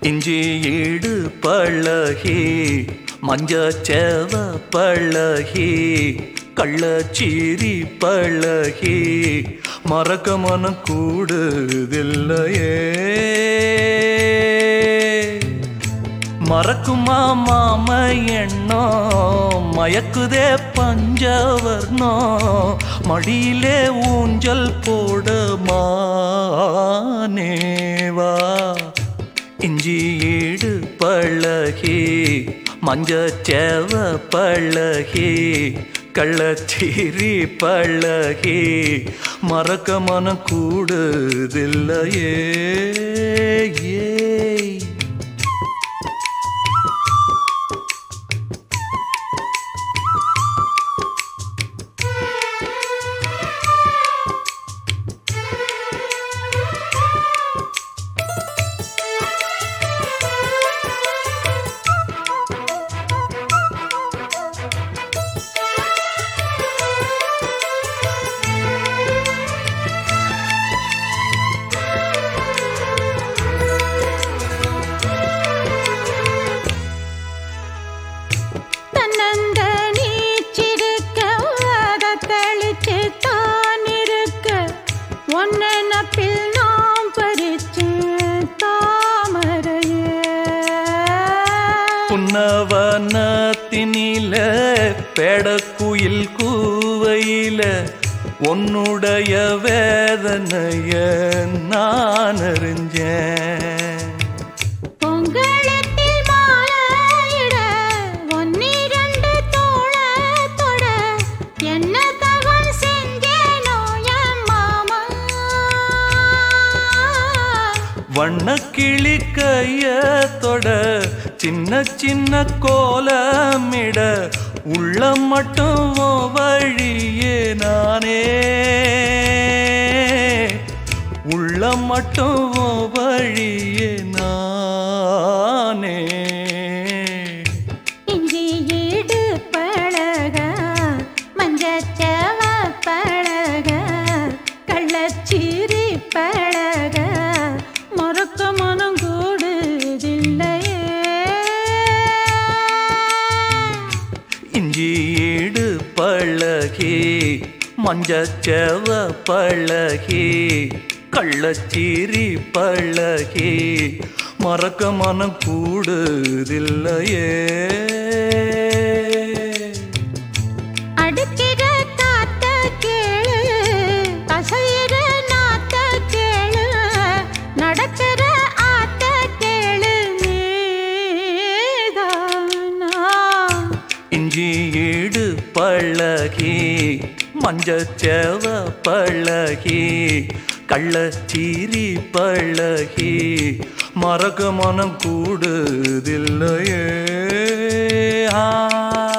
இஞ்சி ஈடு பழகி மஞ்சச்சேவ பழகி கள்ளச்சீரி பழகி மறக்க மனம் கூடுதில்லையே மறக்குமா மாம எண்ணம் மயக்குதே பஞ்சவர்ணம் மடியிலே ஊஞ்சல் போட மானேவா இஞ்சி ஈடு பழகி மஞ்சச்சேவ பழகி கள்ளச்சீரி பழகி மறக்க மனம் கூடுதில்லையே ஏய் தன்னந்த நீச்சிருக்க அதை தெளிச்சு தான் இருக்க ஒன்ன நப்பில் நாம் பறிச்சு தாமரைய புன்னவனத்தினில பேடக்குயில் கூவையில உன்னுடைய வேதனைய நான் அறிஞ்சேன் பொங்கலத்தில் மாலையிட ஒன்னிரண்டு தோளத்தொட என்ன தவம் செஞ்சேனோ என் மாமா வண்ணக்கிளி கைய தொட சின்ன சின்ன கோலமிட உள்ளம் மட்டும் உன் வழியே நானே உள்ளம் மட்டும் உன் வழியே நானே இஞ்சி ஈடு பழக மஞ்சச்சவ பழக கள்ளச்சீரி பழக மொறக்க மனம் கூடுதில்லையே இஞ்சி ஈடு பழகி மஞ்சச்செவ பழகி கள்ளச்சீரி பழகி மறக்க மனம் கூடுதில்லையே அடுக்கிற காத்த கேளு கசையிற நாத்த கேளு நடக்கிற ஆத்த கேளு நீதானா இஞ்சி ஈடு பழகி மஞ்சச்செவ பழகி கள்ளச்சீரி பழகி மறக்க மனம் கூடுதில்லையே ஆ